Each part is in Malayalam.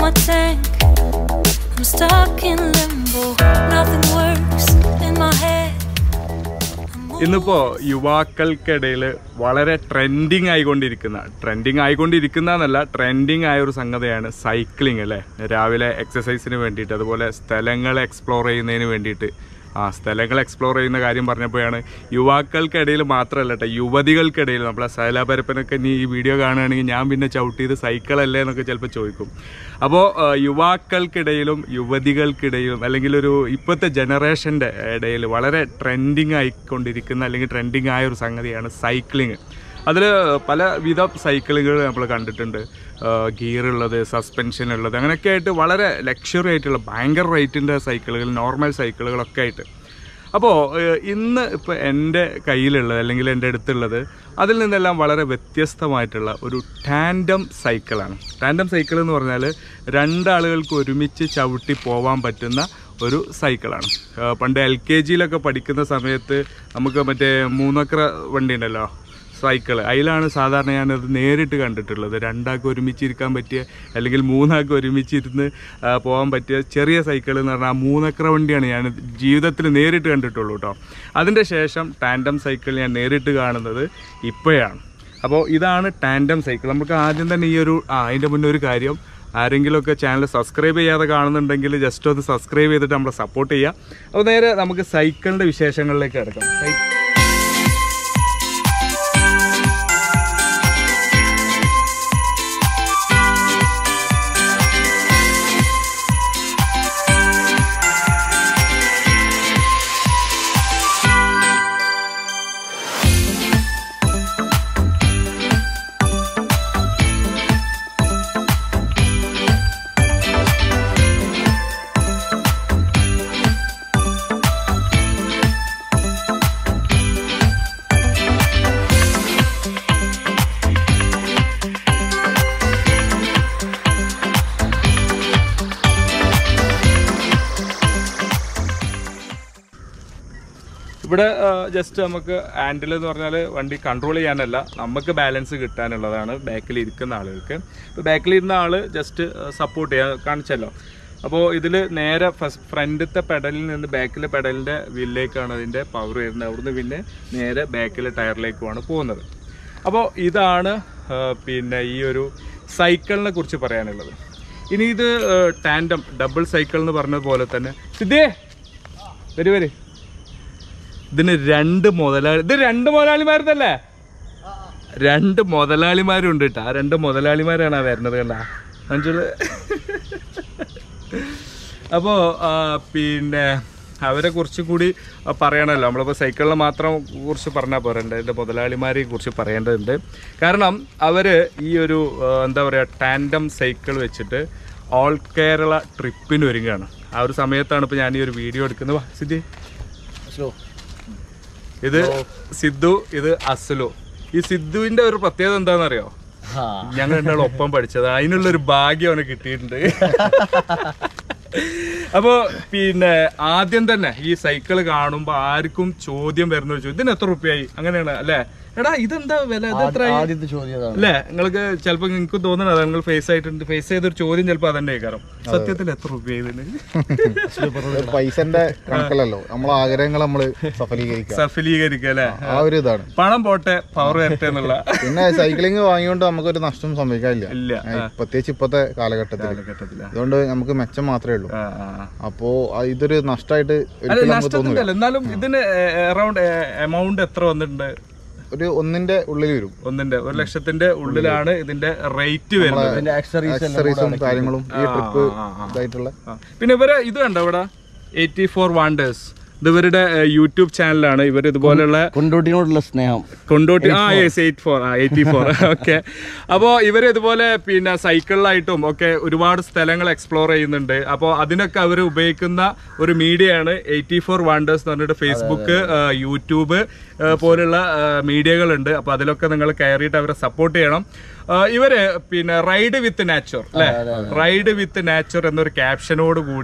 my tank. I'm stuck in limbo. Nothing works in my head. I'm ഇന്നിപ്പോ യുവാക്കൾക്കിടയിൽ വളരെ ട്രെൻഡിങ് ആയിക്കൊണ്ടിരിക്കുന്ന ട്രെൻഡിങ് ആയിക്കൊണ്ടിരിക്കുന്ന എന്നല്ല ട്രെൻഡിങ് ആയ ഒരു സംഗതിയാണ് സൈക്ലിംഗ് അല്ലേ രാവിലെ എക്സസൈസിന് വേണ്ടിയിട്ട് അതുപോലെ സ്ഥലങ്ങൾ എക്സ്പ്ലോർ ചെയ്യുന്നതിന് വേണ്ടിയിട്ട് ആ സ്ഥലങ്ങൾ എക്സ്പ്ലോർ ചെയ്യുന്ന കാര്യം പറഞ്ഞപ്പോഴാണ് യുവാക്കൾക്കിടയിൽ മാത്രമല്ല കേട്ടോ യുവതികൾക്കിടയിൽ നമ്മളെ സൈലാപരപ്പനൊക്കെ നീ ഈ വീഡിയോ കാണുകയാണെങ്കിൽ ഞാൻ പിന്നെ ചവിട്ടിയത് സൈക്കിളല്ലേ എന്നൊക്കെ ചിലപ്പോൾ ചോദിക്കും അപ്പോൾ യുവാക്കൾക്കിടയിലും യുവതികൾക്കിടയിലും അല്ലെങ്കിൽ ഒരു ഇപ്പോഴത്തെ ജനറേഷൻ്റെ ഇടയിൽ വളരെ ട്രെൻഡിങ് ആയിക്കൊണ്ടിരിക്കുന്ന അല്ലെങ്കിൽ ട്രെൻഡിങ് ആയ ഒരു സംഗതിയാണ് സൈക്ലിങ് അതിൽ പലവിധ സൈക്കിളുകൾ നമ്മൾ കണ്ടിട്ടുണ്ട് ഗിയർ ഉള്ളത് സസ്പെൻഷൻ ഉള്ളത് അങ്ങനെയൊക്കെ ആയിട്ട് വളരെ ലക്ഷറി ആയിട്ടുള്ള ഭയങ്കര റേറ്റിൻ്റെ സൈക്കിളുകൾ നോർമൽ സൈക്കിളുകളൊക്കെ ആയിട്ട് അപ്പോൾ ഇന്ന് ഇപ്പോൾ എൻ്റെ കയ്യിലുള്ളത് അല്ലെങ്കിൽ എൻ്റെ അടുത്തുള്ളത് അതിൽ നിന്നെല്ലാം വളരെ വ്യത്യസ്തമായിട്ടുള്ള ഒരു ടാൻഡം സൈക്കിളാണ് ടാൻഡം സൈക്കിൾ എന്ന് പറഞ്ഞാൽ രണ്ടാളുകൾക്ക് ഒരുമിച്ച് ചവിട്ടി പോവാൻ പറ്റുന്ന ഒരു സൈക്കിളാണ് ആ, പണ്ട് എൽ കെ ജിയിലൊക്കെ പഠിക്കുന്ന സമയത്ത് നമുക്ക് മറ്റേ മൂന്നക്ര വണ്ടി ഉണ്ടല്ലോ സൈക്കിൾ അതിലാണ് സാധാരണ ഞാനത് നേരിട്ട് കണ്ടിട്ടുള്ളത് രണ്ടാൾക്ക് ഒരുമിച്ചിരിക്കാൻ പറ്റിയ അല്ലെങ്കിൽ മൂന്നാൾക്ക് ഒരുമിച്ചിരുന്ന് ആ, പോകാൻ പറ്റിയ ചെറിയ സൈക്കിൾ എന്ന് പറഞ്ഞാൽ ആ മൂന്നക്ര വണ്ടിയാണ് ഞാൻ ജീവിതത്തിൽ നേരിട്ട് കണ്ടിട്ടുള്ളൂ കേട്ടോ അതിൻ്റെ ശേഷം ടാൻഡം സൈക്കിൾ ഞാൻ നേരിട്ട് കാണുന്നത് ഇപ്പോഴാണ് അപ്പോൾ ഇതാണ് ടാൻഡം സൈക്കിൾ നമുക്ക് ആദ്യം തന്നെ ഈ ഒരു ആ അതിൻ്റെ മുന്നേ ഒരു കാര്യം ആരെങ്കിലുമൊക്കെ ചാനൽ സബ്സ്ക്രൈബ് ചെയ്യാതെ കാണുന്നുണ്ടെങ്കിൽ ജസ്റ്റ് ഒന്ന് സബ്സ്ക്രൈബ് ചെയ്തിട്ട് നമ്മളെ സപ്പോർട്ട് ചെയ്യുക അപ്പോൾ നേരെ നമുക്ക് സൈക്കിളിൻ്റെ വിശേഷങ്ങളിലേക്ക് കിടക്കാം സൈക്കിൾ ഇവിടെ ജസ്റ്റ് നമുക്ക് ഹാൻഡിൽ എന്ന് പറഞ്ഞാൽ വണ്ടി കൺട്രോൾ ചെയ്യാനല്ല നമുക്ക് ബാലൻസ് കിട്ടാനുള്ളതാണ് ബാക്കിൽ ഇരിക്കുന്ന ആളുകൾക്ക് ഇപ്പോൾ ബാക്കിൽ ഇരുന്ന ആൾ ജസ്റ്റ് സപ്പോർട്ട് ചെയ്യാൻ കാണിച്ചല്ലോ അപ്പോൾ ഇതിൽ നേരെ ഫസ്റ്റ് ഫ്രണ്ടത്തെ പെഡലിൽ നിന്ന് ബാക്കിലെ പെഡലിൻ്റെ വീലിലേക്കാണ് അതിൻ്റെ പവർ വരുന്നത് അവിടുന്ന് പിന്നെ നേരെ ബാക്കിലെ ടയറിലേക്കുമാണ് പോകുന്നത് അപ്പോൾ ഇതാണ് ആ, പിന്നെ ഈ ഒരു സൈക്കിളിനെ കുറിച്ച് പറയാനുള്ളത് ഇനി ഇത് ടാൻഡം ഡബിൾ സൈക്കിൾ എന്ന് പറഞ്ഞതുപോലെ തന്നെ സിദ്ധേ വരി വരി ഇതിന് രണ്ട് മുതലാളി ഇത് രണ്ട് മുതലാളിമാരുന്നല്ലേ രണ്ട് മുതലാളിമാരുണ്ട് കേട്ടോ ആ രണ്ട് മുതലാളിമാരാണ് ആ വരുന്നത് കണ്ട അഞ്ചുള്ള അപ്പോൾ പിന്നെ അവരെ കുറിച്ചും കൂടി ആ, പറയണമല്ലോ നമ്മളിപ്പോൾ സൈക്കിളിനെ മാത്രം കുറിച്ച് പറഞ്ഞാൽ പോരണ്ട് എൻ്റെ മുതലാളിമാരെ കുറിച്ച് പറയേണ്ടതുണ്ട് കാരണം അവർ ഈ ഒരു ആ, എന്താ പറയുക ടാൻഡം സൈക്കിൾ വെച്ചിട്ട് ഓൾ കേരള ട്രിപ്പിന് ഒരുങ്ങുകയാണ് ആ ഒരു സമയത്താണ് ഇപ്പോൾ ഞാൻ ഈ ഒരു വീഡിയോ എടുക്കുന്നത് വാ, സിദ്ധി ഇത് സിദ്ധു ഇത് അസലു ഈ സിദ്ധുവിന്റെ ഒരു പ്രത്യേകത എന്താണെന്നറിയോ ഞങ്ങൾ രണ്ടാളും ഒപ്പം പഠിച്ചത് അതിനുള്ള ഒരു ഭാഗ്യം അവന് കിട്ടിയിട്ടുണ്ട് അപ്പോ പിന്നെ ആദ്യം തന്നെ ഈ സൈക്കിൾ കാണുമ്പോ ആർക്കും ചോദ്യം വരുന്ന ഒരു ചോദ്യം ഇതിന് എത്ര റുപ്യായി അങ്ങനെയാണ് അല്ലേ എടാ ഇതെന്താ വില ഇത് എത്ര ആദ്യത്തെ ചോദ്യം അതാണ് അല്ലേ നിങ്ങൾക്ക് ചിലപ്പോ നിങ്ങൾക്ക് തോന്നണത് നിങ്ങൾ ഫേസ് ആയിട്ടുണ്ട് ഫേസ് ചെയ്തൊരു ചോദ്യം ചിലപ്പോ അതന്നെ കേൾക്കാറും സത്യത്തിൽ എത്ര റുപ്യ ഇതിന് ഇത് പൈസന്റെ കണക്കല്ലല്ലോ നമ്മളെ ആഗ്രഹങ്ങൾ നമ്മള് സഫലീകരിക്കുക സഫലീകരിക്കുക അല്ലേ ആ ഒരു ഇതാണ് പണം പോട്ടെ പവർ വരട്ടെ എന്നുള്ള പിന്നെ സൈക്ലിംഗ് വാങ്ങിയോണ്ട് നമുക്കൊരു നഷ്ടം സംഭവിക്കാനില്ല ഇല്ല ആ, പ്രത്യേകിച്ച് ഇപ്പോഴത്തെ കാലഘട്ടത്തിൽ കാലഘട്ടത്തില് അതുകൊണ്ട് നമുക്ക് മെച്ചം മാത്രമേ ഉള്ളൂ ആ, ആ. അപ്പോ ആ, ഇതൊരു നഷ്ടമായിട്ട് അല്ല ഒരിക്കലും നമുക്ക് നഷ്ടത്തിന്റെ തോന്നില്ല അല്ല എന്നാലും ഇതിന് അറൗണ്ട് എമൗണ്ട് എത്ര വന്നിട്ടുണ്ട് ഒരു ഒന്നിന്റെ ഉള്ളിൽ വരും ഒന്നിന്റെ ഒരു ലക്ഷത്തിന്റെ ഉള്ളിലാണ് ഇതിന്റെ റേറ്റ് വരുന്നത് ഇതിന്റെ ആക്സറീസ് ആക്സറീസും കാര്യങ്ങളും ഈ ട്രിപ്പ് ആ, ആ. ഇതായിട്ടുള്ള ആ. പിന്നെ ഇവര് ഇത് കണ്ടോ ഇവിടെ എയ്റ്റി ഫോർ വാണ്ടേഴ്സ് ഇത് ഇവരുടെ യൂട്യൂബ് ചാനലാണ് ഇവർ ഇതുപോലെയുള്ള കൊണ്ടോട്ടിനോടുള്ള സ്നേഹം കൊണ്ടോട്ടി ആ യെസ് എയ്റ്റ് ഫോർ ആ എയ്റ്റി ഫോർ ഓക്കെ അപ്പോൾ ഇവർ ഇതുപോലെ പിന്നെ സൈക്കിളിലായിട്ടും ഒക്കെ ഒരുപാട് സ്ഥലങ്ങൾ എക്സ്പ്ലോർ ചെയ്യുന്നുണ്ട് അപ്പോൾ അതിനൊക്കെ അവർ ഉപയോഗിക്കുന്ന ഒരു മീഡിയയാണ് എയ്റ്റി ഫോർ വണ്ടേഴ്സ് എന്ന് പറഞ്ഞിട്ട് ഫേസ്ബുക്ക് ആ, യൂട്യൂബ് ആ, പോലുള്ള മീഡിയകളുണ്ട് അപ്പോൾ അതിലൊക്കെ നിങ്ങൾ കയറിയിട്ട് അവരെ സപ്പോർട്ട് ചെയ്യണം ആ, ഇവര് പിന്നെ റൈഡ് വിത്ത് നാച്ചർ അല്ലെ റൈഡ് വിത്ത് നാച്ചർ എന്നൊരു ക്യാപ്ഷനോട് കൂടി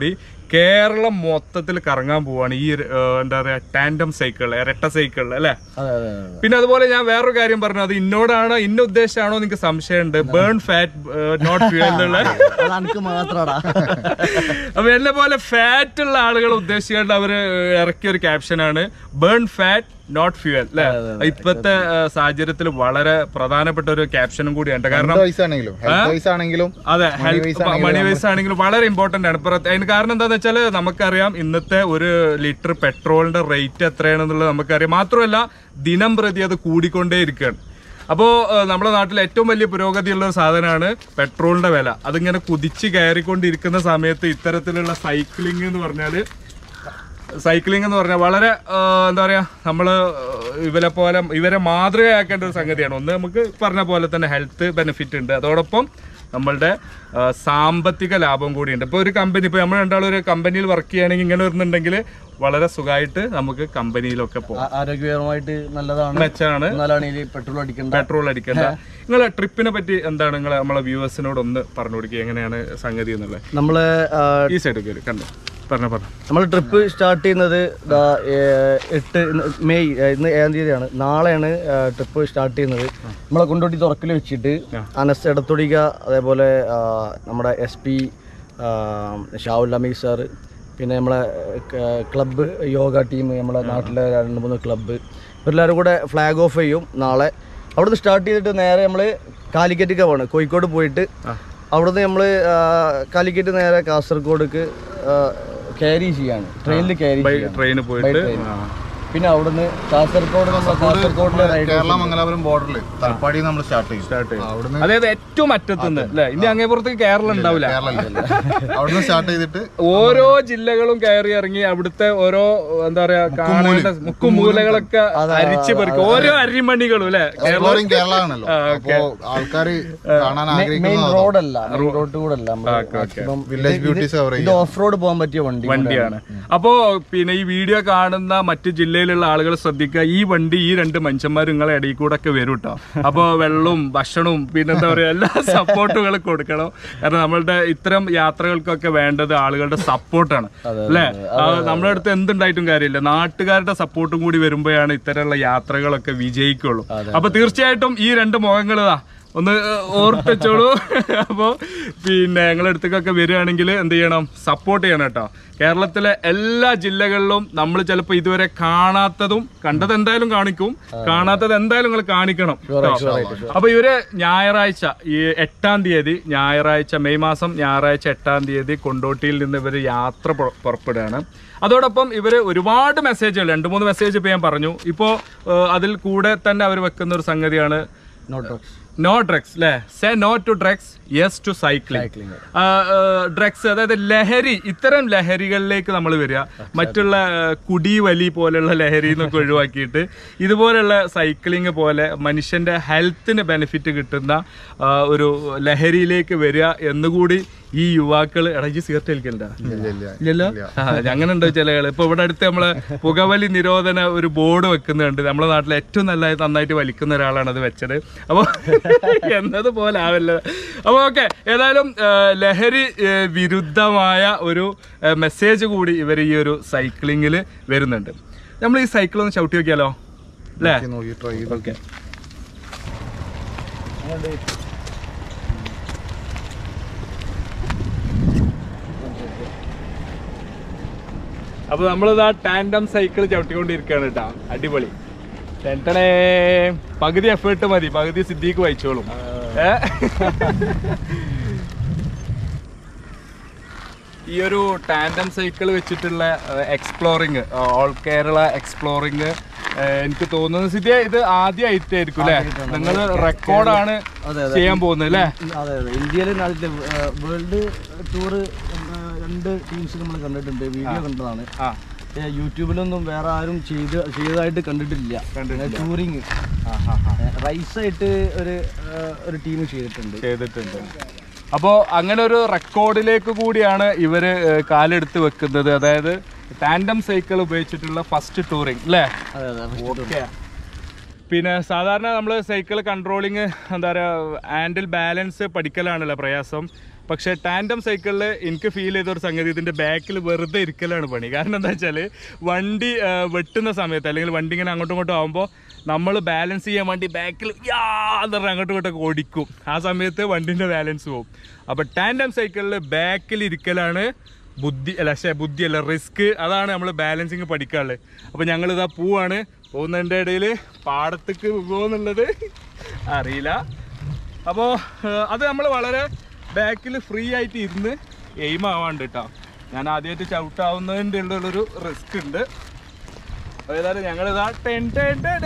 കേരളം മൊത്തത്തിൽ കറങ്ങാൻ പോവാണ് ഈ ഒരു, ഏഹ്, എന്താ പറയാ ടാൻഡം സൈക്കിൾ ഇരട്ട സൈക്കിൾ അല്ലേ അതെ അതെ അതെ പിന്നെ അതുപോലെ ഞാൻ വേറൊരു കാര്യം പറഞ്ഞു അത് ഇന്നോടാണോ ഇന്ന ഉദ്ദേശമാണോ നിങ്ങൾക്ക് സംശയമുണ്ട് ബേൺ ഫാറ്റ് നോട്ട് ഫ്യൂൽ എന്നുള്ള അത് എനിക്ക് മാത്രാടാ അപ്പൊ എന്നെ പോലെ ഫാറ്റ് ഉള്ള ആളുകളെ ഉദ്ദേശിച്ചുകൊണ്ട് അവര് ഇറക്കിയ ഒരു ക്യാപ്ഷനാണ് ബേൺ ഫാറ്റ് നോട്ട് ഫ്യൂൽ അല്ലെ ഇപ്പത്തെ സാഹചര്യത്തിൽ വളരെ പ്രധാനപ്പെട്ട ഒരു ക്യാപ്ഷനും കൂടിയാണ് കാരണം എന്ത് വയസ്സാണെങ്കിലും ഹെൽത്ത് വൈസ് ആണെങ്കിലും അതെ Money ഹെൽത്ത് wise ആണെങ്കിലും മണി വൈസ് ആണെങ്കിലും വളരെ ഇമ്പോർട്ടന്റ് ആണ് പ്ര- അതിന് കാരണം എന്താന്ന് വെച്ചാൽ നമുക്കറിയാം ഇന്നത്തെ ഒരു ലിറ്റർ പെട്രോളിന്റെ റേറ്റ് എത്രയാണെന്നുള്ളത് നമുക്കറിയാം മാത്രമല്ല ദിനം പ്രതി അത് കൂടിക്കൊണ്ടേ ഇരിക്കുകയാണ് അപ്പോൾ നമ്മുടെ നാട്ടിൽ ഏറ്റവും വലിയ പുരോഗതിയുള്ള ഒരു സാധനമാണ് പെട്രോളിന്റെ വില അതിങ്ങനെ കുതിച്ച് കയറിക്കൊണ്ടിരിക്കുന്ന സമയത്ത് ഇത്തരത്തിലുള്ള സൈക്ലിംഗ് എന്ന് പറഞ്ഞാൽ സൈക്ലിംഗ് എന്ന് പറഞ്ഞാൽ വളരെ ആ, എന്താ പറയാ നമ്മള് ഇവരെ പോലെ ഇവരെ മാതൃകയാക്കേണ്ട ഒരു സംഗതിയാണ് ഒന്ന് നമുക്ക് പറഞ്ഞ പോലെ തന്നെ ഹെൽത്ത് ബെനിഫിറ്റ് ഉണ്ട് അതോടൊപ്പം നമ്മളുടെ ആ, സാമ്പത്തിക ലാഭം കൂടിയുണ്ട് ഇപ്പോൾ ഒരു കമ്പനി ഇപ്പോൾ നമ്മൾ രണ്ടാളും ഒരു കമ്പനിയിൽ വർക്ക് ചെയ്യുകയാണെങ്കിൽ ഇങ്ങനെ വരുന്നുണ്ടെങ്കിൽ വളരെ സുഖമായിട്ട് നമുക്ക് കമ്പനിയിലൊക്കെ പോകാം ആ- ആരോഗ്യപരമായിട്ട് നല്ലതാണ് മെച്ചാണ് എന്നാലാണെങ്കിൽ പെട്രോൾ അടിക്കണ്ട പെട്രോൾ അടിക്കേണ്ട നിങ്ങളെ ട്രിപ്പിനെ പറ്റി എന്താണ് നിങ്ങൾ നമ്മളെ വ്യൂവേഴ്സിനോട് ഒന്ന് പറഞ്ഞു കൊടുക്കുക എങ്ങനെയാണ് സംഗതി എന്നുള്ളത് നമ്മള് ആ, ഈ സൈഡ് കയറി കണ്ടു പറഞ്ഞ പറഞ്ഞു നമ്മൾ ട്രിപ്പ് സ്റ്റാർട്ട് ചെയ്യുന്നത് ദാ, ഏ, എട്ട് ഇന്ന് മെയ് ഏ, ഇന്ന് ഏഴാം തീയതിയാണ് നാളെയാണ് ട്രിപ്പ് സ്റ്റാർട്ട് ചെയ്യുന്നത് നമ്മളെ കൊണ്ടോട്ടി തുറക്കൽ വെച്ചിട്ട് അനസ് എടത്തൊടിക അതേപോലെ ആ, നമ്മുടെ S P Shavul Ameer sir പിന്നെ നമ്മളെ ക്ലബ്ബ് യോഗ ടീം നമ്മളെ നാട്ടിലെ രണ്ട് മൂന്ന് ക്ലബ്ബ് ഇവരെല്ലാവരും കൂടെ ഫ്ലാഗ് ഓഫ് ചെയ്യും നാളെ അവിടുന്ന് സ്റ്റാർട്ട് ചെയ്തിട്ട് നേരെ നമ്മൾ കാലിക്കറ്റൊക്കെ പോകണം കോഴിക്കോട് പോയിട്ട് അവിടുന്ന് നമ്മൾ കാലിക്കറ്റ് നേരെ കാസർഗോഡ്ക്ക് ക്യാരി ചെയ്യാണ് ട്രെയിനിൽ ക്യാരി ചെയ്യാണ് ട്രെയിനിൽ പോയിട്ട് ആ. പിന്നെ അവിടുന്ന് കാസർഗോഡ് നമ്മൾ കാസർഗോഡിലെ റൈഡ് കേരള മംഗലാപുരം ബോർഡറിൽ തലപ്പാടി നമ്മൾ സ്റ്റാർട്ട് ചെയ്യും സ്റ്റാർട്ട് ചെയ്യും അവിടുന്ന് അതായത് ഏറ്റവും അറ്റത്തുനിന്ന് അല്ലെ ഇനി അങ്ങേപ്പുറത്തേക്ക് കേരളം ഉണ്ടാവില്ല കേരള അവിടുന്ന് സ്റ്റാർട്ട് ചെയ്തിട്ട് ഓരോ ജില്ലകളും കയറി ഇറങ്ങി അവിടുത്തെ ഓരോ എന്താ പറയാ കാണേണ്ട മുക്കുമൂലകളൊക്കെ അരിച്ചു പെറുക്കി ഓരോ അരിമണികളും അല്ലെ എക്സ്പ്ലോറിംഗ് കേരള ആണല്ലോ അപ്പോ ആൾക്കാര് കാണാൻ മെയിൻ ആഗ്രഹിക്കുന്നത് റോഡല്ല മെയിൻ റോഡ് കൂടെ അല്ല മാക്സിമം വില്ലേജ് ബ്യൂട്ടീസ് കവർ ഇത് ഓഫ് റോഡ് പോകാൻ പറ്റിയ വണ്ടി വണ്ടിയാണ് അപ്പോ പിന്നെ ഈ വീഡിയോ കാണുന്ന മറ്റു ജില്ലയിലുള്ള ആളുകൾ ശ്രദ്ധിക്കുക ഈ വണ്ടി ഈ രണ്ട് മനുഷ്യന്മാർ നിങ്ങളെ ഇടയിൽ കൂടെ ഒക്കെ വരും കേട്ടോ അപ്പോ വെള്ളവും ഭക്ഷണവും പിന്നെ എന്താ പറയാ എല്ലാ സപ്പോർട്ടുകൾ കൊടുക്കണം കാരണം നമ്മളുടെ ഇത്തരം യാത്രകൾക്കൊക്കെ വേണ്ടത് ആളുകളുടെ സപ്പോർട്ടാണ് അല്ലേ ആ, നമ്മുടെ അടുത്ത് എന്തുണ്ടായിട്ടും കാര്യമില്ല നാട്ടുകാരുടെ സപ്പോർട്ടും കൂടി വരുമ്പോഴാണ് ഇത്തരമുള്ള യാത്രകളൊക്കെ വിജയിക്കുള്ളൂ അപ്പൊ തീർച്ചയായിട്ടും ഈ രണ്ട് മുഖങ്ങളിതാ ഒന്ന് ഓർപ്പിച്ചോളൂ അപ്പോൾ പിന്നെ ഞങ്ങളുടെ അടുത്തേക്കൊക്കെ വരികയാണെങ്കിൽ എന്ത് ചെയ്യണം സപ്പോർട്ട് ചെയ്യണം കേട്ടോ കേരളത്തിലെ എല്ലാ ജില്ലകളിലും നമ്മൾ ചിലപ്പോൾ ഇതുവരെ കാണാത്തതും കണ്ടത് എന്തായാലും കാണിക്കും കാണാത്തത് എന്തായാലും നിങ്ങൾ കാണിക്കണം കേട്ടോ. അപ്പൊ ഇവര് ഞായറാഴ്ച ഈ എട്ടാം തീയതി ഞായറാഴ്ച മെയ് മാസം ഞായറാഴ്ച എട്ടാം തീയതി കൊണ്ടോട്ടിയിൽ നിന്ന് ഇവർ യാത്ര പുറ- പുറപ്പെടുകയാണ് അതോടൊപ്പം ഇവർ ഒരുപാട് മെസ്സേജുകൾ രണ്ട് മൂന്ന് മെസ്സേജ് ഇപ്പോൾ ഞാൻ പറഞ്ഞു ഇപ്പോൾ അതിൽ കൂടെ തന്നെ അവർ വെക്കുന്ന ഒരു സംഗതിയാണ് നോട്ടോക്സ് നോ ഡ്രഗ്സ് അല്ലേ say no to drugs yes to cycling drugs അതായത് ലഹരി ഇത്തരം ലഹരികളിലേക്ക് നമ്മൾ വരിക മറ്റുള്ള ആ, കുടി വലി പോലെയുള്ള ലഹരി എന്നൊക്കെ ഒഴിവാക്കിയിട്ട് ഇതുപോലെയുള്ള സൈക്ലിംഗ് പോലെ മനുഷ്യന്റെ ഹെൽത്തിന് ബെനിഫിറ്റ് കിട്ടുന്ന ആ, ഒരു ലഹരിയിലേക്ക് വരിക എന്നുകൂടി ഈ യുവാക്കൾ ഇടയ്ക്ക് സിഗരറ്റ് വലിക്കണ്ട ഇല്ലല്ലോ ആ, അങ്ങനെ ഉണ്ട് ചില ആള് ഇപ്പൊ ഇവിടെ അടുത്ത് നമ്മള് പുകവലി നിരോധന ഒരു ബോർഡ് വെക്കുന്നുണ്ട് നമ്മുടെ നാട്ടിൽ ഏറ്റവും നല്ല നന്നായിട്ട് വലിക്കുന്ന ഒരാളാണ് അത് വെച്ചത് അപ്പൊ എന്നതുപോലെ ആവല്ല അപ്പൊ ഓക്കെ ഏതായാലും ആ, ലഹരി ആ, വിരുദ്ധമായ ഒരു മെസ്സേജ് കൂടി ഇവർ ഈ ഒരു സൈക്ലിങ്ങിൽ വരുന്നുണ്ട് നമ്മൾ ഈ സൈക്കിൾ ഒന്ന് ചവിട്ടി നോക്കിയാലോ അല്ലേ നോക്കി ട്രൈ ചെയ്ത് ഓക്കെ അപ്പൊ നമ്മളിതാ ടാൻഡം സൈക്കിൾ ചവിട്ടിക്കൊണ്ടിരിക്കുകയാണ് കേട്ടോ അടിപൊളി ടെൻറ്റണേ പകുതി എഫേർട്ട് മതി പകുതി സിദ്ദീഖ് വായിച്ചോളും ഏ? ഈ ഒരു ടാൻഡം സൈക്കിൾ വെച്ചിട്ടുള്ള എക്സ്പ്ലോറിങ് ഓൾ കേരള എക്സ്പ്ലോറിങ് എനിക്ക് തോന്നുന്നത് സിദ്ധിയ ഇത് ആദ്യമായിട്ടായിരിക്കും അല്ലേ നിങ്ങൾ റെക്കോർഡാണ് അതെ, ചെയ്യാൻ പോകുന്നത് അല്ലേ അതെ അതെ ഇന്ത്യയിൽ ആദ്യത്തെ വേൾഡ് ടൂർ രണ്ട് ടീംസ് നമ്മൾ കണ്ടിട്ടുണ്ട് വീഡിയോ കണ്ടതാണ് ആ ഏ, യൂട്യൂബിലൊന്നും വേറെ ആരും ചെയ്ത് ചെയ്തതായിട്ട് കണ്ടിട്ടില്ല ടൂറിങ് റൈസ് ആയിട്ട് ഒരു ഏ, ഒരു ടീം ചെയ്തിട്ടുണ്ട് ചെയ്തിട്ടുണ്ട് അപ്പോൾ അങ്ങനെ ഒരു റെക്കോർഡിലേക്ക് കൂടിയാണ് ഇവർ കാലെടുത്ത് വെക്കുന്നത് അതായത് ടാൻഡം സൈക്കിൾ ഉപയോഗിച്ചിട്ടുള്ള ഫസ്റ്റ് ടൂറിങ് അല്ലേ അതെ അതെ ഓക്കെ പിന്നെ സാധാരണ നമ്മൾ സൈക്കിൾ കൺട്രോളിങ് എന്താ പറയുക ഹാൻഡിൽ ബാലൻസ് പഠിക്കലാണല്ലോ പ്രയാസം പക്ഷേ ടാൻഡം സൈക്കിളിൽ എനിക്ക് ഫീൽ ചെയ്ത ഒരു സംഗതി ഇതിൻ്റെ ബാക്കിൽ വെറുതെ ഇരിക്കലാണ് പണി കാരണം എന്താ വെച്ചാൽ വണ്ടി ആ, വെട്ടുന്ന സമയത്ത് അല്ലെങ്കിൽ വണ്ടി ഇങ്ങനെ അങ്ങോട്ടും ഇങ്ങോട്ടും ആകുമ്പോൾ നമ്മൾ ബാലൻസ് ചെയ്യാൻ വേണ്ടി ബാക്കിൽ യാ എന്ന് പറഞ്ഞ് അങ്ങോട്ടും ഇങ്ങോട്ടൊക്കെ ഓടിക്കും ആ സമയത്ത് വണ്ടിൻ്റെ ബാലൻസ് പോകും അപ്പോൾ ടാൻഡം സൈക്കിളിൽ ബാക്കിൽ ഇരിക്കലാണ് ബുദ്ധി അല്ല പക്ഷേ ബുദ്ധി അല്ല റിസ്ക് അതാണ് നമ്മൾ ബാലൻസിങ് പഠിക്കാനുള്ളത് അപ്പോൾ ഞങ്ങളിതാ പോവാണ് പോകുന്നതിൻ്റെ ഇടയിൽ പാടത്തേക്ക് പോകുമെന്നുള്ളത് അറിയില്ല അപ്പോൾ അത് നമ്മൾ വളരെ ബാക്കിൽ ഫ്രീ ആയിട്ട് ഇരുന്ന് എയിം ആവാണ്ട് കേട്ടോ ഞാൻ ആദ്യമായിട്ട് ചവിട്ടാവുന്നതിൻ്റെ ഉള്ളൊരു റിസ്ക് ഉണ്ട് അപ്പോൾ ഏതായാലും ഞങ്ങളിതാ ടെൻ ടെൻ ടെൻ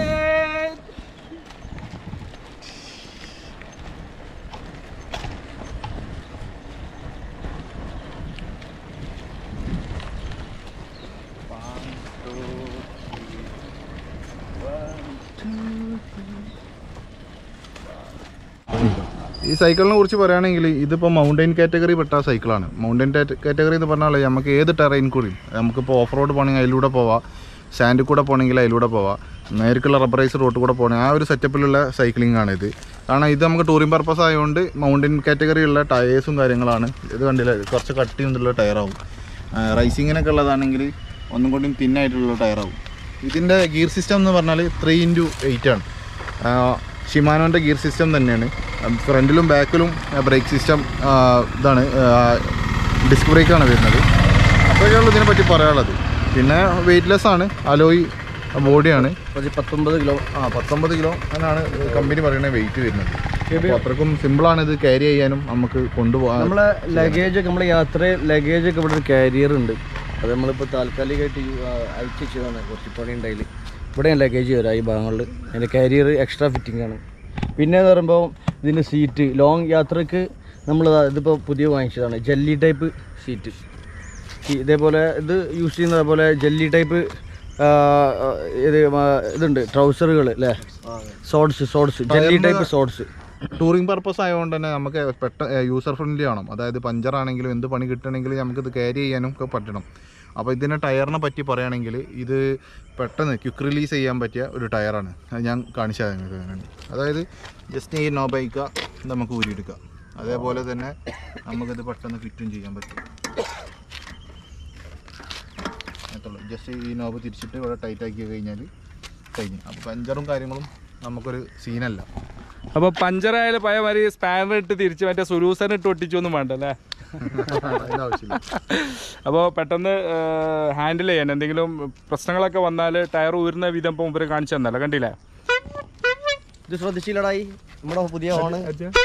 ഈ സൈക്കിളിനെ കുറിച്ച് പറയുകയാണെങ്കിൽ ഇതിപ്പോൾ മൗണ്ടൈൻ കാറ്റഗറി പെട്ട സൈക്കിളാണ് മൗണ്ടൈൻ കാറ്റഗറി എന്ന് പറഞ്ഞാൽ നമുക്ക് ഏത് ടെറൈൻ കൂടിയും നമുക്കിപ്പോൾ ഓഫ് റോഡ് പോകണമെങ്കിൽ അതിലൂടെ പോവാം സാൻഡിൽ കൂടെ പോകണമെങ്കിൽ അതിലൂടെ പോവാം നേരിട്ടുള്ള റബ്ബറൈസ് റോഡ് കൂടെ പോകണമെങ്കിൽ ആ ഒരു സെറ്റപ്പിലുള്ള സൈക്ലിംഗ് ആണ് ഇത് കാരണം ഇത് നമുക്ക് ടൂറിംഗ് പർപ്പസ് ആയതുകൊണ്ട് മൗണ്ടൈൻ കാറ്റഗറിയുള്ള ടയേഴ്സും കാര്യങ്ങളാണ് ഇത് കണ്ടില്ല കുറച്ച് കട്ടി കൊണ്ടുള്ള ടയറാവും റൈസിങ്ങിനൊക്കെ ഉള്ളതാണെങ്കിൽ ഒന്നും കൂടി തിന്നായിട്ടുള്ള ടയറാവും ഇതിൻ്റെ ഗിയർ സിസ്റ്റം എന്ന് പറഞ്ഞാൽ ത്രീ ഇൻറ്റു എയ്റ്റ് ആണ് ഷിമാനോൻ്റെ ഗിയർ സിസ്റ്റം തന്നെയാണ് ഫ്രണ്ടിലും ബാക്കിലും ബ്രേക്ക് സിസ്റ്റം ഇതാണ് ഡിസ്ക് ബ്രേക്കാണ് വരുന്നത് അപ്പോഴൊക്കെയുള്ളൂ ഇതിനെ പറ്റി പറയാനുള്ളത് പിന്നെ വെയ്റ്റ്ലെസ് ആണ് അലോയി ബോഡിയാണ് പതി- പത്തൊമ്പത് കിലോ ആ പത്തൊമ്പത് കിലോ എന്നാണ് കമ്പനി പറയുന്ന വെയിറ്റ് വരുന്നത് അപ്പോൾ അത്രക്കും സിമ്പിളാണ് ഇത് ക്യാരി ചെയ്യാനും നമുക്ക് കൊണ്ടുപോകാൻ നമ്മളെ ലഗേജ് ഒക്കെ നമ്മുടെ യാത്രയിൽ ലഗേജ് ഒക്കെ ഇവിടെ ഒരു കാരിയർ ഉണ്ട് അത് നമ്മളിപ്പോൾ താൽക്കാലികമായിട്ട് യു- ആ, അയച്ചു വെച്ചതാണ് കുറച്ച് പണി ഉണ്ടായില് ഇവിടെ ലഗേജ് വരാം ഈ ഭാഗങ്ങളിൽ അതിൻ്റെ കാരിയർ എക്സ്ട്രാ ഫിറ്റിംഗ് ആണ് പിന്നെ എന്ന് പറയുമ്പോൾ ഇതിൻ്റെ സീറ്റ് ലോങ് യാത്രക്ക് നമ്മൾ ഇതിപ്പോൾ പുതിയ വാങ്ങിച്ചതാണ് ജെല്ലി ടൈപ്പ് സീറ്റ് ഇതേപോലെ ഇത് യൂസ് ചെയ്യുന്നത് പോലെ ജെല്ലി ടൈപ്പ് ഇത് ആ, ഇതുണ്ട് ട്രൗസറുകൾ അല്ലേ shorts shorts jelly type shorts touring purpose ആയതുകൊണ്ട് തന്നെ നമുക്ക് പെട്ടെന്ന് യൂസർ ഫ്രണ്ട്ലി ആവണം അതായത് പഞ്ചർ ആണെങ്കിലും എന്ത് പണി കിട്ടണമെങ്കിലും നമുക്കിത് ക്യാരി ചെയ്യാനും ഒക്കെ പറ്റണം അപ്പോൾ ഇതിൻ്റെ ടയറിനെ പറ്റി പറയുകയാണെങ്കിൽ ഇത് പെട്ടെന്ന് ക്വിക്ക് റിലീസ് ചെയ്യാൻ പറ്റിയ ഒരു ടയറാണ് അത് ഞാൻ കാണിച്ചു തരാം നിങ്ങൾക്ക് വേണ്ടി അതായത് ജസ്റ്റ് ഈ നോബൈക്ക നമുക്ക് ഊരിയെടുക്കാം അതേപോലെ തന്നെ നമുക്കിത് പെട്ടെന്ന് ഫിറ്റും ചെയ്യാൻ പറ്റും അത്രയുള്ളൂ ജസ്റ്റ് ഈ നോബ് തിരിച്ചിട്ട് ഇവിടെ ടൈറ്റ് ആക്കി കഴിഞ്ഞാൽ കഴിഞ്ഞു അപ്പോൾ പഞ്ചറും കാര്യങ്ങളും നമുക്കൊരു സീനല്ല അപ്പോൾ പഞ്ചറായാലും പഴയ മാതിരി സ്പാനർ ഇട്ട് തിരിച്ച് മറ്റേ സുലൂസൻ ഇട്ട് ഒട്ടിച്ചു ഒന്നും വേണ്ട അല്ലേ അതിൻ്റെ ആവശ്യമില്ല അപ്പോൾ പെട്ടെന്ന് ഹാൻഡിൽ ചെയ്യാൻ എന്തെങ്കിലും പ്രശ്നങ്ങളൊക്കെ വന്നാൽ ടയർ ഊരുന്ന വിധം ഇപ്പോൾ മുമ്പ് കാണിച്ചു തന്നല്ലോ കണ്ടില്ലേ ഇത് ശ്രദ്ധിച്ചില്ലടായി നമ്മുടെ പുതിയ ഹോണ്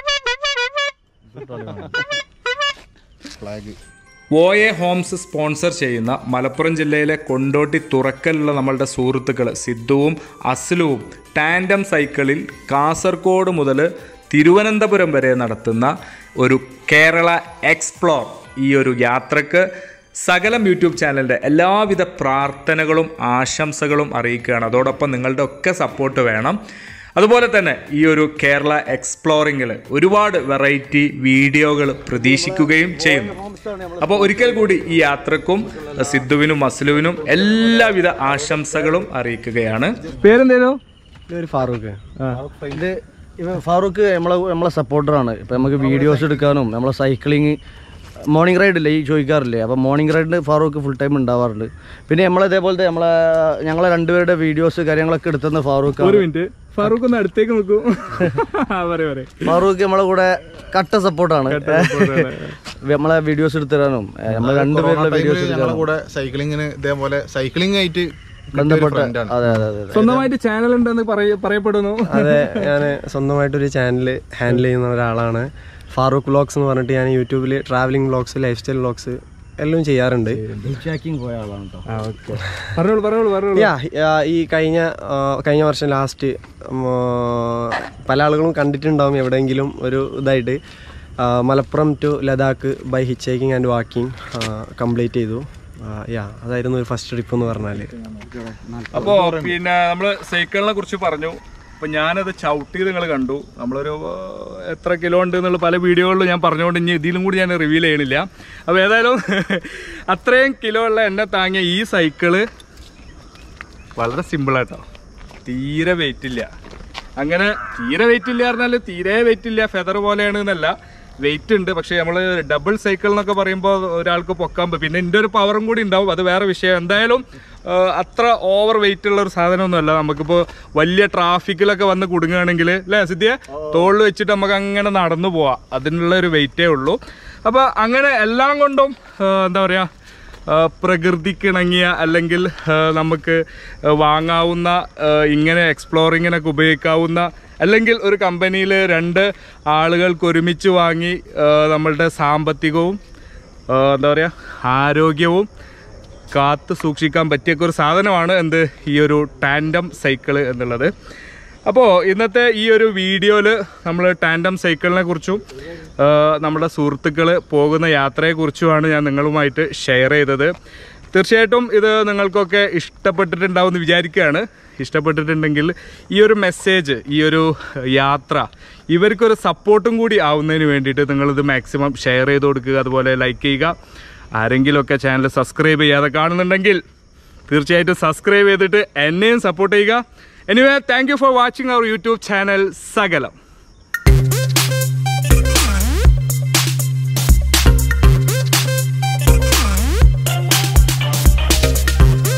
ഫ്ലാഗ് വോയെ ഹോംസ് സ്പോൺസർ ചെയ്യുന്ന മലപ്പുറം ജില്ലയിലെ കൊണ്ടോട്ടി തുറക്കലുള്ള നമ്മളുടെ സുഹൃത്തുക്കൾ സിദ്ധുവും അസ്ലുവും ടാൻഡം സൈക്കിളിൽ കാസർഗോഡ് മുതൽ തിരുവനന്തപുരം വരെ നടത്തുന്ന ഒരു കേരള എക്സ്പ്ലോർ ഈ ഒരു യാത്രക്ക് സകലം യൂട്യൂബ് ചാനലിൻ്റെ എല്ലാവിധ പ്രാർത്ഥനകളും ആശംസകളും അറിയിക്കുകയാണ് അതോടൊപ്പം നിങ്ങളുടെ ഒക്കെ സപ്പോർട്ട് വേണം അതുപോലെ തന്നെ ഈ ഒരു കേരള എക്സ്പ്ലോറിങ്ങിൽ ഒരുപാട് വെറൈറ്റി വീഡിയോകൾ പ്രതീക്ഷിക്കുകയും ചെയ്യുന്നു അപ്പോൾ ഒരിക്കൽ കൂടി ഈ യാത്രക്കും സിദ്ധുവിനും മസ്ലുവിനും എല്ലാവിധ ആശംസകളും അറിയിക്കുകയാണ് പേരെന്തേനോ ഒരു ഫാറൂഖ് ഇത് ഇവ ഫാറൂഖ് നമ്മളെ നമ്മളെ സപ്പോർട്ടറാണ് ഇപ്പം നമുക്ക് വീഡിയോസ് എടുക്കാനും നമ്മളെ സൈക്ലിങ് മോർണിംഗ് റൈഡ് ഇല്ലേ ഈ ചോദിക്കാറില്ലേ അപ്പം മോർണിംഗ് റൈഡിന് ഫാറൂഖ് ഫുൾ ടൈം ഉണ്ടാവാറുണ്ട് പിന്നെ നമ്മളെ ഇതേപോലത്തെ നമ്മളെ ഞങ്ങളെ രണ്ടുപേരുടെ വീഡിയോസ് കാര്യങ്ങളൊക്കെ എടുത്തുന്ന ഫാറൂഖ് ഒരു മിനിറ്റ് ഫാറൂഖ് ഒന്ന് അടുത്തേക്ക് നോക്കൂ പറയൂ പറയൂ ഫാറൂഖ് നമ്മളെ കൂടെ കട്ട സപ്പോർട്ടാണ് നമ്മളെ വീഡിയോസ് എടുത്തു തരാനും ഏ, നമ്മളെ രണ്ടുപേരുടെ വീഡിയോസ് ഞങ്ങളുടെ കൂടെ സൈക്ലിങ്ങിന് ഇതേപോലെ സൈക്ലിംഗ് ആയിട്ട് ബന്ധപ്പെട്ട ഫ്രണ്ടാണ് അതെ അതെ അതെ അതെ. സ്വന്തമായിട്ട് ചാനൽ ഉണ്ടെന്ന് പറയ- പറയപ്പെടുന്നു അതെ ഞാൻ സ്വന്തമായിട്ടൊരു ചാനൽ ഹാൻഡിൽ ചെയ്യുന്ന ഒരാളാണ് ഫാറൂഖ് വ്ളോഗ്സ് എന്ന് പറഞ്ഞിട്ട് ഞാൻ യൂട്യൂബിൽ travelling vlogs lifestyle vlogs എല്ലാം ചെയ്യാറുണ്ട് ഹിച്ചാക്കിങ് പോയ ആളാണ് കേട്ടോ പറഞ്ഞോളൂ പറഞ്ഞോളൂ പറഞ്ഞോളൂ യാ ഈ കഴിഞ്ഞ ആ, കഴിഞ്ഞ വർഷം ലാസ്റ്റ് പല ആളുകളും കണ്ടിട്ടുണ്ടാവും എവിടെയെങ്കിലും ഒരു ഇതായിട്ട് ആ, Malappuram to Ladakh by hitchhiking and walking complete ചെയ്തു യാ അതായിരുന്നു ഒരു ഫസ്റ്റ് ട്രിപ്പ് എന്ന് പറഞ്ഞാൽ അപ്പോ പിന്നെ നമ്മള് സൈക്കിളിനെ കുറിച്ച് പറഞ്ഞു അപ്പൊ ഞാനത് ചവിട്ടി നിങ്ങൾ കണ്ടു നമ്മളൊരു ആ, എത്ര കിലോ ഉണ്ട് എന്നുള്ള പല വീഡിയോകളിലും ഞാൻ പറഞ്ഞുകൊണ്ട് ഇനി ഇതിലും കൂടി ഞാൻ റിവീൽ ചെയ്യണില്ല അപ്പൊ ഏതായാലും അത്രയും കിലോ ഉള്ള എന്നെ താങ്ങിയ ഈ സൈക്കിള് വളരെ സിമ്പിളാട്ടോ തീരെ വെയിറ്റ് ഇല്ല അങ്ങനെ തീരെ വെയിറ്റ് ഇല്ല പറഞ്ഞാൽ തീരെ വെയിറ്റ് ഇല്ല ഫെദർ പോലെയാണ് എന്നല്ല വെയിറ്റ് ഉണ്ട് പക്ഷേ നമ്മൾ ഡബിൾ സൈക്കിൾ എന്നൊക്കെ പറയുമ്പോൾ ഒരാൾക്ക് പൊക്കാൻ പറ്റും പിന്നെ എൻ്റെ ഒരു പവറും കൂടി ഉണ്ടാവും അത് വേറെ വിഷയം എന്തായാലും ആ, അത്ര ഓവർ വെയിറ്റ് ഉള്ള ഒരു സാധനമൊന്നുമല്ല നമുക്കിപ്പോൾ വലിയ ട്രാഫിക്കിലൊക്കെ വന്ന് കുടുങ്ങുകയാണെങ്കിൽ അല്ലേ സിദ്ധിയെ തോളിൽ വെച്ചിട്ട് നമുക്ക് അങ്ങനെ നടന്നു പോവാം അതിനുള്ള ഒരു വെയിറ്റേ ഉള്ളൂ അപ്പോൾ അങ്ങനെ എല്ലാം കൊണ്ടും ആ, എന്താ പറയുക ആ, പ്രകൃതിക്കിണങ്ങിയ അല്ലെങ്കിൽ ആ, നമുക്ക് ആ, വാങ്ങാവുന്ന ആ, ഇങ്ങനെ എക്സ്പ്ലോറിങ്ങിനൊക്കെ ഉപയോഗിക്കാവുന്ന അല്ലെങ്കിൽ ഒരു കമ്പനിയിൽ രണ്ട് ആളുകൾക്ക് ഒരുമിച്ച് വാങ്ങി ആ, നമ്മളുടെ സാമ്പത്തികവും ആ, എന്താ പറയുക ആരോഗ്യവും കാത്ത് സൂക്ഷിക്കാൻ പറ്റിയൊക്കെ ഒരു സാധനമാണ് എന്ത് ഈ ഒരു ടാൻഡം സൈക്കിള് എന്നുള്ളത് അപ്പോൾ ഇന്നത്തെ ഈ ഒരു വീഡിയോയിൽ നമ്മൾ ടാൻഡം സൈക്കിളിനെ കുറിച്ചും ആ, നമ്മുടെ സുഹൃത്തുക്കൾ പോകുന്ന യാത്രയെക്കുറിച്ചുമാണ് ഞാൻ നിങ്ങളുമായിട്ട് ഷെയർ ചെയ്തത് തീർച്ചയായിട്ടും ഇത് നിങ്ങൾക്കൊക്കെ ഇഷ്ടപ്പെട്ടിട്ടുണ്ടാവും എന്ന് വിചാരിക്കുകയാണ് ഇഷ്ടപ്പെട്ടിട്ടുണ്ടെങ്കിൽ ഈ ഒരു മെസ്സേജ് ഈ ഒരു യാത്ര ഇവർക്കൊരു സപ്പോർട്ടും കൂടി ആവുന്നതിന് വേണ്ടിയിട്ട് നിങ്ങളിത് മാക്സിമം ഷെയർ ചെയ്ത് കൊടുക്കുക അതുപോലെ ലൈക്ക് ചെയ്യുക ആരെങ്കിലുമൊക്കെ ചാനൽ സബ്സ്ക്രൈബ് ചെയ്യാതെ കാണുന്നുണ്ടെങ്കിൽ തീർച്ചയായിട്ടും സബ്സ്ക്രൈബ് ചെയ്തിട്ട് എന്നെയും സപ്പോർട്ട് ചെയ്യുക anyway thank you for watching അവർ യൂട്യൂബ് ചാനൽ സകലം